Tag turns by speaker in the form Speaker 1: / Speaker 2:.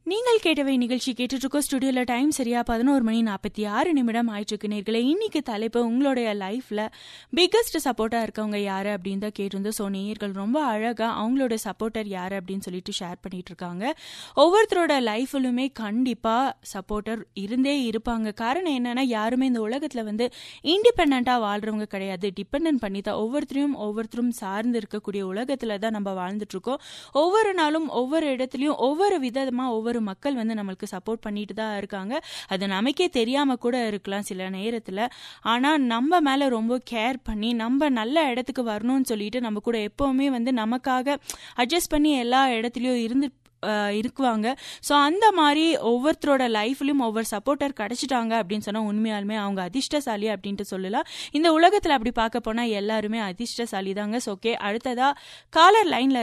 Speaker 1: நீங்கள் கேட்டவை நிகழ்ச்சி கேட்டுட்டு இருக்கோம் ஸ்டுடியோல டைம் சரியா பதினோரு மணி நாற்பத்தி ஆறு நிமிடம் ஆயிட்டு இருக்கு நேர்களே இன்னைக்கு தலைப்பு உங்களுடைய லைஃப்ல பிக்கஸ்ட் சப்போர்ட்டா இருக்கவங்க யாரு அப்படின்னு தான் கேட்டிருந்தோம் ஸோ நேயர்கள் ரொம்ப அழகா அவங்களோட சப்போர்ட்டர் யாரு அப்படின்னு சொல்லிட்டு ஷேர் பண்ணிட்டு இருக்காங்க ஒவ்வொருத்தரோட லைஃப்லுமே கண்டிப்பா சப்போர்ட்டர் இருந்தே இருப்பாங்க காரணம் என்னன்னா யாருமே இந்த உலகத்துல வந்து இண்டிபெண்டா வாழ்றவங்க கிடையாது டிபெண்ட் பண்ணி தான் ஒவ்வொருத்தரையும் ஒவ்வொருத்தரும் சார்ந்து இருக்கக்கூடிய உலகத்துல தான் நம்ம வாழ்ந்துட்டு இருக்கோம் ஒவ்வொரு நாளும் ஒவ்வொரு இடத்துலயும் ஒவ்வொரு விதமா ஒவ்வொரு மக்கள் வந்து நம்மளுக்கு சப்போர்ட் பண்ணிட்டு தான் இருக்காங்க அது நமக்கே தெரியாம கூட இருக்கலாம் சில நேரத்துல ஆனா நம்ம மேல ரொம்ப கேர் பண்ணி நம்ம நல்ல இடத்துக்கு வரணும்னு சொல்லிட்டு நம்ம கூட எப்பவுமே வந்து நமக்காக அட்ஜஸ்ட் பண்ணி எல்லா இடத்துலயும் இருந்து அஹ், இருக்குவாங்க ஸோ அந்த மாதிரி ஒவ்வொருத்தரோட லைஃப்லயும் ஒவ்வொரு சப்போர்ட்டர் கிடைச்சிட்டாங்க அப்படின்னு சொன்னா உண்மையாலுமே அவங்க அதிர்ஷ்டசாலி அப்படின்ட்டு சொல்லலாம் இந்த உலகத்துல அப்படி பார்க்க போனா எல்லாருமே அதிர்ஷ்டசாலி தாங்க ஸோ ஓகே அடுத்ததா காலர் லைன்ல